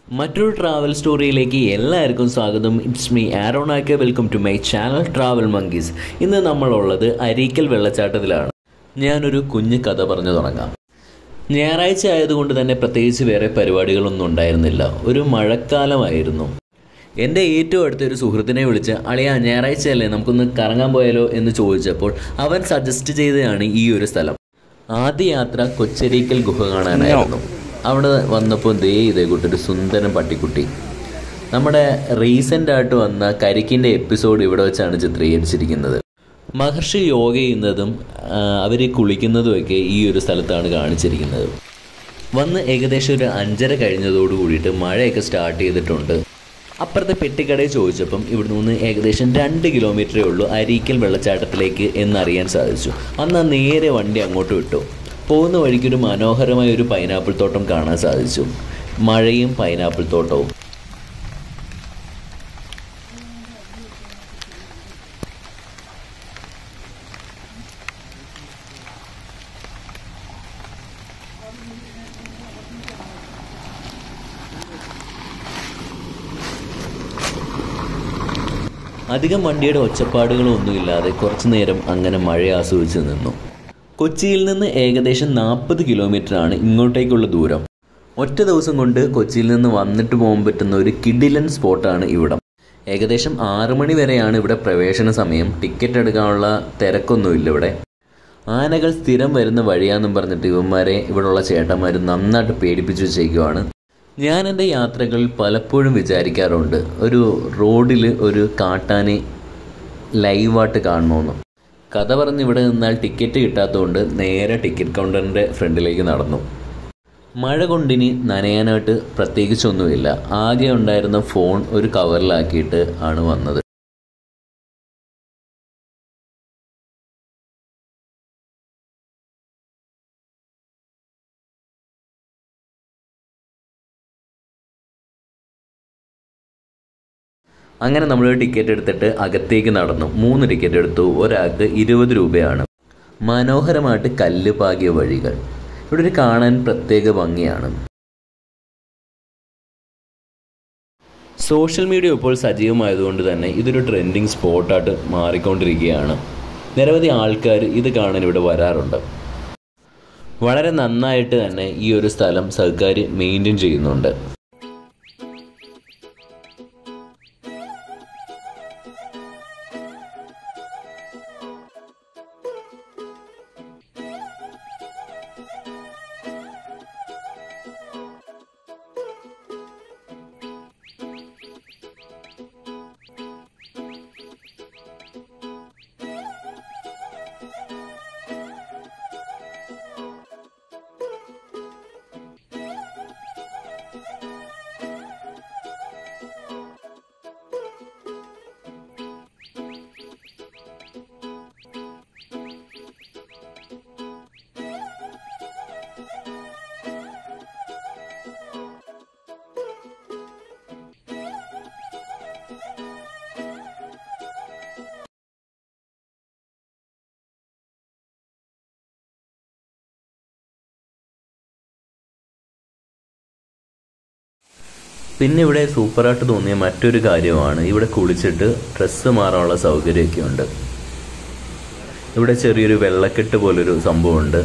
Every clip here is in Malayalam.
മറ്റൊരു ട്രാവൽ സ്റ്റോറിയിലേക്ക് എല്ലാവർക്കും സ്വാഗതം ഇറ്റ്സ് മീ ആരോണാക്കെ welcome to my channel travel monkeys ഇന്ന് നമ്മളുള്ളത് അരീക്കൽ വെള്ളച്ചാട്ടത്തിലാണ് ഞാനൊരു കുഞ്ഞു കഥ പറഞ്ഞു തുടങ്ങാം ഞായറാഴ്ച ആയതുകൊണ്ട് തന്നെ പ്രത്യേകിച്ച് വേറെ പരിപാടികളൊന്നും ഉണ്ടായിരുന്നില്ല ഒരു മഴക്കാലമായിരുന്നു എൻ്റെ ഏറ്റവും അടുത്ത ഒരു സുഹൃത്തിനെ വിളിച്ച് അളിയ ഞായറാഴ്ചയല്ലേ നമുക്കൊന്ന് കറങ്ങാൻ പോയാലോ എന്ന് ചോദിച്ചപ്പോൾ അവൻ സജസ്റ്റ് ചെയ്തതാണ് ഈ ഒരു സ്ഥലം ആദ്യ യാത്ര കൊച്ചരീക്കൽ ഗുഹ കാണാനായിരുന്നു അവിടെ വന്നപ്പോൾ ദേ ഇതേ കൂട്ടൊരു സുന്ദരൻ പട്ടിക്കുട്ടി നമ്മുടെ റീസെൻ്റ് ആയിട്ട് വന്ന കരിക്കിൻ്റെ എപ്പിസോഡ് ഇവിടെ വെച്ചാണ് ചിത്രീകരിച്ചിരിക്കുന്നത് മഹർഷി യോഗ ചെയ്യുന്നതും അവർ കുളിക്കുന്നതുമൊക്കെ ഈ ഒരു സ്ഥലത്താണ് കാണിച്ചിരിക്കുന്നത് വന്ന് ഏകദേശം ഒരു അഞ്ചര കഴിഞ്ഞതോട് കൂടിയിട്ട് മഴയൊക്കെ സ്റ്റാർട്ട് ചെയ്തിട്ടുണ്ട് അപ്പുറത്തെ പെട്ടിക്കടയിൽ ചോദിച്ചപ്പം ഇവിടെ നിന്ന് ഏകദേശം രണ്ട് കിലോമീറ്ററേ ഉള്ളൂ അരീക്കൽ വെള്ളച്ചാട്ടത്തിലേക്ക് എന്നറിയാൻ സാധിച്ചു അന്ന് ആ നേരെ വണ്ടി അങ്ങോട്ട് വിട്ടു പോകുന്ന വഴിക്ക് ഒരു മനോഹരമായ ഒരു പൈനാപ്പിൾ തോട്ടം കാണാൻ സാധിച്ചു മഴയും പൈനാപ്പിൾ തോട്ടവും അധികം വണ്ടിയുടെ ഒച്ചപ്പാടുകളോ ഒന്നുമില്ലാതെ കുറച്ചു നേരം അങ്ങനെ മഴ ആസ്വദിച്ച് നിന്നു കൊച്ചിയിൽ നിന്ന് ഏകദേശം നാൽപ്പത് ആണ് ഇങ്ങോട്ടേക്കുള്ള ദൂരം ഒറ്റ ദിവസം കൊണ്ട് കൊച്ചിയിൽ നിന്ന് വന്നിട്ട് പോകാൻ പറ്റുന്ന ഒരു കിഡിലൻ സ്പോട്ടാണ് ഇവിടം ഏകദേശം ആറ് മണി വരെയാണ് ഇവിടെ പ്രവേശന സമയം ടിക്കറ്റ് എടുക്കാനുള്ള തിരക്കൊന്നുമില്ല ഇവിടെ ആനകൾ സ്ഥിരം വരുന്ന വഴിയാന്നും പറഞ്ഞിട്ട് ഇവന്മാരെ ഇവിടെയുള്ള ചേട്ടന്മാർ നന്നായിട്ട് പേടിപ്പിച്ചു വെച്ചേക്കുവാണ് ഞാൻ എൻ്റെ യാത്രകളിൽ പലപ്പോഴും വിചാരിക്കാറുണ്ട് ഒരു റോഡിൽ ഒരു കാട്ടാനെ ലൈവായിട്ട് കാണണമെന്ന് കഥ പറഞ്ഞ് ഇവിടെ നിന്നാൽ ടിക്കറ്റ് കിട്ടാത്തതുകൊണ്ട് നേരെ ടിക്കറ്റ് കൗണ്ടറിൻ്റെ ഫ്രണ്ടിലേക്ക് നടന്നു മഴ കൊണ്ടിനി നനയാനായിട്ട് പ്രത്യേകിച്ചൊന്നുമില്ല ആകെ ഉണ്ടായിരുന്ന ഫോൺ ഒരു കവറിലാക്കിയിട്ട് ആണ് വന്നത് അങ്ങനെ നമ്മൾ ടിക്കറ്റ് എടുത്തിട്ട് അകത്തേക്ക് നടന്നു മൂന്ന് ടിക്കറ്റ് എടുത്തു ഒരാൾക്ക് ഇരുപത് രൂപയാണ് മനോഹരമായിട്ട് കല്ല് പാകിയ വഴികൾ ഇവിടെ ഒരു കാണാൻ പ്രത്യേക ഭംഗിയാണ് സോഷ്യൽ മീഡിയ ഇപ്പോൾ സജീവമായതുകൊണ്ട് തന്നെ ഇതൊരു ട്രെൻഡിങ് സ്പോട്ടായിട്ട് മാറിക്കൊണ്ടിരിക്കുകയാണ് നിരവധി ആൾക്കാർ ഇത് കാണാൻ ഇവിടെ വരാറുണ്ട് വളരെ നന്നായിട്ട് തന്നെ ഈ ഒരു സ്ഥലം സർക്കാർ മെയിൻറ്റെയിൻ ചെയ്യുന്നുണ്ട് പിന്നെ ഇവിടെ സൂപ്പറായിട്ട് തോന്നിയ മറ്റൊരു കാര്യമാണ് ഇവിടെ കുളിച്ചിട്ട് ഡ്രസ്സ് മാറാനുള്ള സൗകര്യമൊക്കെ ഉണ്ട് ഇവിടെ ചെറിയൊരു വെള്ളക്കെട്ട് പോലൊരു സംഭവമുണ്ട്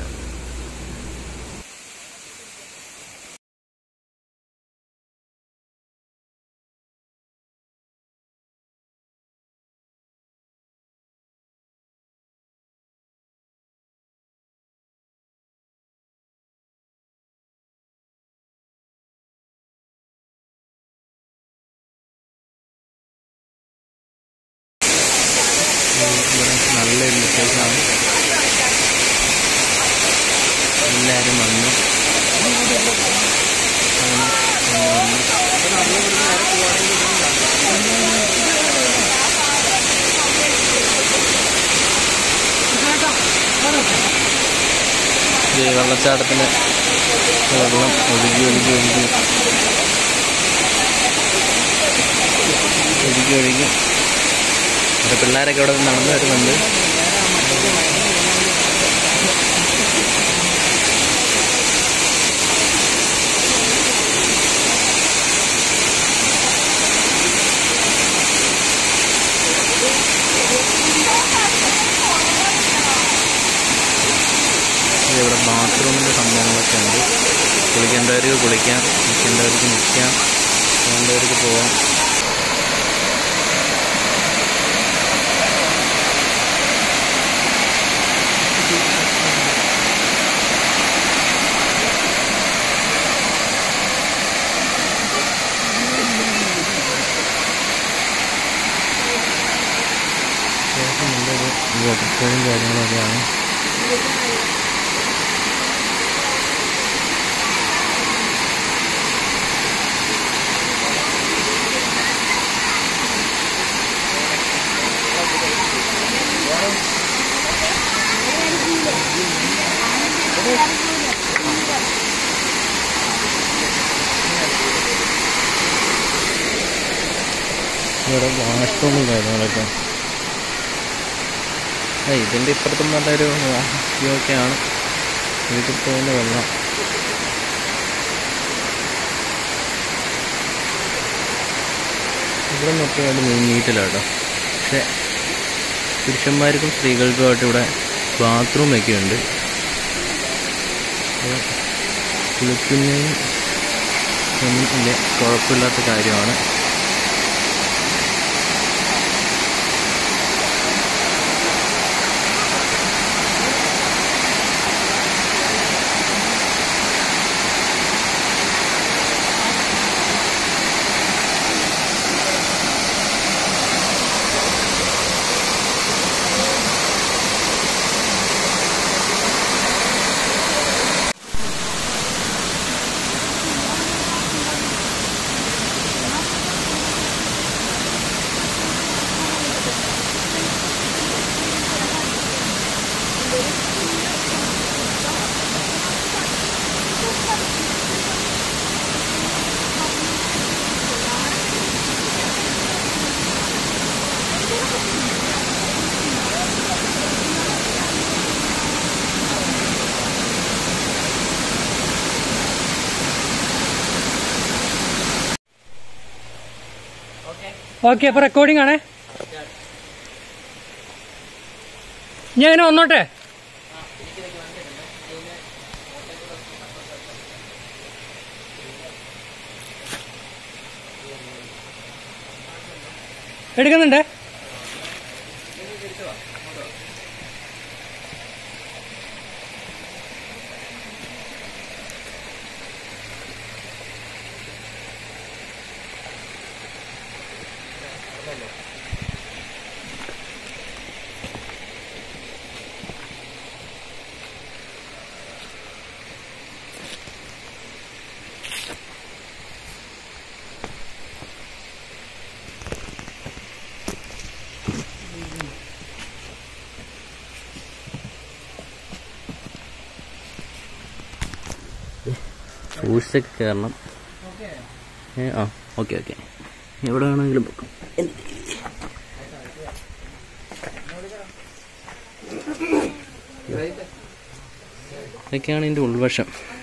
ഇവിടെ നല്ലൊരു വിശേഷമാണ് എല്ലാവരും വന്നു വെള്ളച്ചാട്ടത്തിന് വെള്ളം ഒഴുകി ഒഴുകി ഒഴുകി ഒഴുകി ഒഴുകി ഇവിടെ പിള്ളേരൊക്കെ ഇവിടെ നടന്നു വരുന്നുണ്ട് ബാത്റൂമിൻ്റെ സംഭവങ്ങളൊക്കെ ഉണ്ട് കുളിക്കേണ്ടവർക്ക് കുളിക്കാം നിൽക്കേണ്ടവർക്ക് നിൽക്കാം വേണ്ടവർക്ക് പോവാം അത്യാവശ്യം നല്ലൊരു വാട്ടർഫോളും കാര്യങ്ങളൊക്കെയാണ് ഇവിടെ വാഷ്റൂമും കാര്യങ്ങളൊക്കെ ആ ഇതിൻ്റെ ഇപ്പുറത്തും നല്ലൊരു ഒക്കെയാണ് ഇതിൽ പോകുന്ന വെള്ളം ഇവിടെ നോക്കിയാൽ നീറ്റിലാട്ടോ പക്ഷെ പുരുഷന്മാർക്കും സ്ത്രീകൾക്കുമായിട്ട് ഇവിടെ ബാത്റൂമൊക്കെ ഉണ്ട് അപ്പോൾ കുളിക്കുന്നതിന് ഒന്നും ഇല്ല കുഴപ്പമില്ലാത്ത കാര്യമാണ് ഓക്കെ അപ്പൊ റെക്കോർഡിംഗ് ആണേ ഞാൻ ഇങ്ങനെ വന്നോട്ടെ എടുക്കുന്നുണ്ട് സൂക്ഷിച്ചൊക്കെ കയറണം ഏ ആ ഓക്കെ ഓക്കെ എവിടെ വേണമെങ്കിലും വെക്കും ഇതൊക്കെയാണ് ഇതിൻ്റെ ഉൾവശം